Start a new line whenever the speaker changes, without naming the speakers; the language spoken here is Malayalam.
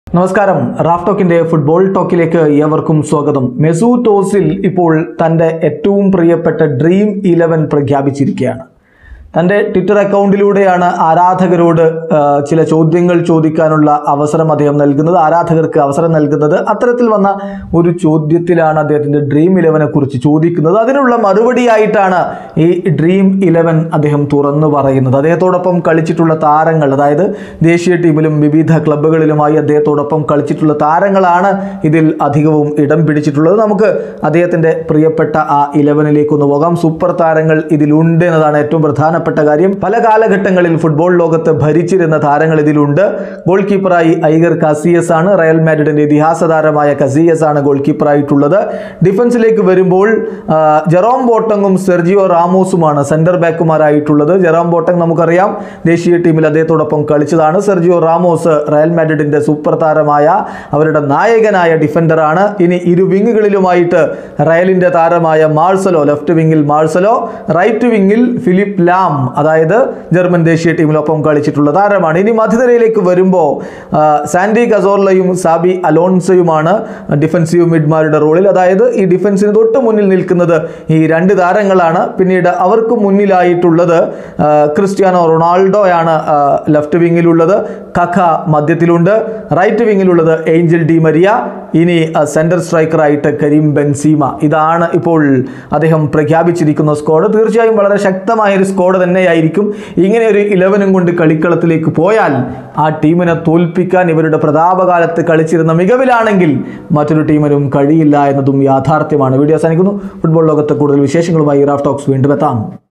നമസ്കാരം റാഫ് ടോക്കിന്റെ ഫുട്ബോൾ ടോക്കിലേക്ക് ഏവർക്കും സ്വാഗതം മെസൂത്ത് ഓസിൽ ഇപ്പോൾ തന്റെ ഏറ്റവും പ്രിയപ്പെട്ട ഡ്രീം ഇലവൻ പ്രഖ്യാപിച്ചിരിക്കുകയാണ് തന്റെ ട്വിറ്റർ അക്കൗണ്ടിലൂടെയാണ് ആരാധകരോട് ആ, ചില ചോദ്യങ്ങൾ ചോദിക്കാനുള്ള അവസരം അദ്ദേഹം നൽകുന്നത് ആരാധകർക്ക് അവസരം നൽകുന്നത് അത്തരത്തിൽ വന്ന ഒരു ചോദ്യത്തിലാണ് അദ്ദേഹത്തിന്റെ ഡ്രീം ഇലവനെ കുറിച്ച് ചോദിക്കുന്നത് അതിനുള്ള മറുപടിയായിട്ടാണ് ഈ ഡ്രീം ഇലവൻ അദ്ദേഹം തുറന്നു പറയുന്നത് അദ്ദേഹത്തോടൊപ്പം കളിച്ചിട്ടുള്ള താരങ്ങൾ അതായത് ദേശീയ ടീമിലും വിവിധ ക്ലബ്ബുകളിലുമായി അദ്ദേഹത്തോടൊപ്പം കളിച്ചിട്ടുള്ള താരങ്ങളാണ് ഇതിൽ അധികവും ഇടം പിടിച്ചിട്ടുള്ളത് നമുക്ക് അദ്ദേഹത്തിന്റെ പ്രിയപ്പെട്ട ആ ഇലവനിലേക്ക് ഒന്ന് പോകാം സൂപ്പർ താരങ്ങൾ ഇതിലുണ്ട് എന്നതാണ് ഏറ്റവും പ്രധാനപ്പെട്ട കാര്യം പല കാലഘട്ടങ്ങളിൽ ഫുട്ബോൾ ലോകത്ത് ഭരിച്ചിരുന്ന താരങ്ങൾ ഇതിലുണ്ട് ഗോൾ കീപ്പറായി ഐഗർ കസിയസ് ആണ് റയൽ മാഡ്രിഡിന്റെ ഇതിഹാസ താരമായ കസിയസ് ആണ് ഗോൾ കീപ്പറായിട്ടുള്ളത് ഡിഫൻസിലേക്ക് വരുമ്പോൾ ആ, ജെറോം ബോട്ടങ്ങും സെർജിയോ റാമോസുമാണ് സെന്റർ ബാക്കുമാരായിട്ടുള്ളത് ജെറോം ബോട്ടങ് നമുക്കറിയാം ദേശീയ ടീമിൽ അദ്ദേഹത്തോടൊപ്പം കളിച്ചതാണ് സെർജിയോ റാമോസ് റയൽ മാഡ്രിഡിന്റെ സൂപ്പർ താരമായ അവരുടെ നായകനായ ഡിഫൻഡറാണ് ഇനി ഇരു വിങ്ങുകളിലുമായിട്ട് റയലിന്റെ താരമായ മാർസലോ ലെഫ്റ്റ് വിങ്ങിൽ മാർസലോ റൈറ്റ് വിങ്ങിൽ ഫിലിപ്പ് ലാം അതായത് ജർമ്മൻ ദേശീയ ടീമിലൊപ്പം കളിച്ചിട്ടുള്ള താരമാണ് ഇനി മധ്യനിരയിലേക്ക് വരുമ്പോൾ ആ, സാൻഡി കസോർലയും സാബി അലോൺസയുമാണ് ഡിഫൻസീവ് മിഡ്മാരുടെ റോളിൽ അതായത് ഈ ഡിഫൻസിന് തൊട്ട് മുന്നിൽ നിൽക്കുന്നത് ഈ രണ്ട് താരങ്ങളാണ് പിന്നീട് അവർക്ക് മുന്നിലായിട്ടുള്ളത് ആ, ക്രിസ്ത്യാനോ റൊണാൾഡോയാണ് ആ, ലെഫ്റ്റ് വിങ്ങിലുള്ളത് കഖ മധ്യത്തിലുണ്ട് റൈറ്റ് വിങ്ങിലുള്ളത് ഏഞ്ചൽ ഡി മരിയ ഇനി ആ, സെൻട്രൽ സ്ട്രൈക്കറായിട്ട് കരീം ബെൻസീമ ഇതാണ് ഇപ്പോൾ അദ്ദേഹം പ്രഖ്യാപിച്ചിരിക്കുന്ന സ്ക്വാഡ് തീർച്ചയായും വളരെ ശക്തമായ ഒരു സ്ക്വാഡ് തന്നെയായിരിക്കും ഇങ്ങനെ ഒരു ഇലവനും കൊണ്ട് കളിക്കളത്തിലേക്ക് പോയാൽ ആ ടീമിനെ തോൽപ്പിക്കാൻ ഇവരുടെ പ്രതാപകാലത്ത് കളിച്ചിരുന്ന മികവിലാണെങ്കിൽ മറ്റൊരു ടീമിനും കഴിയില്ല എന്നതും യാഥാർത്ഥ്യമാണ് വീഡിയോ അവസാനിക്കുന്നു ഫുട്ബോൾ ലോകത്തെ കൂടുതൽ വിശേഷങ്ങളുമായി റാഫ് ടോക്സ് വീണ്ടും എത്താം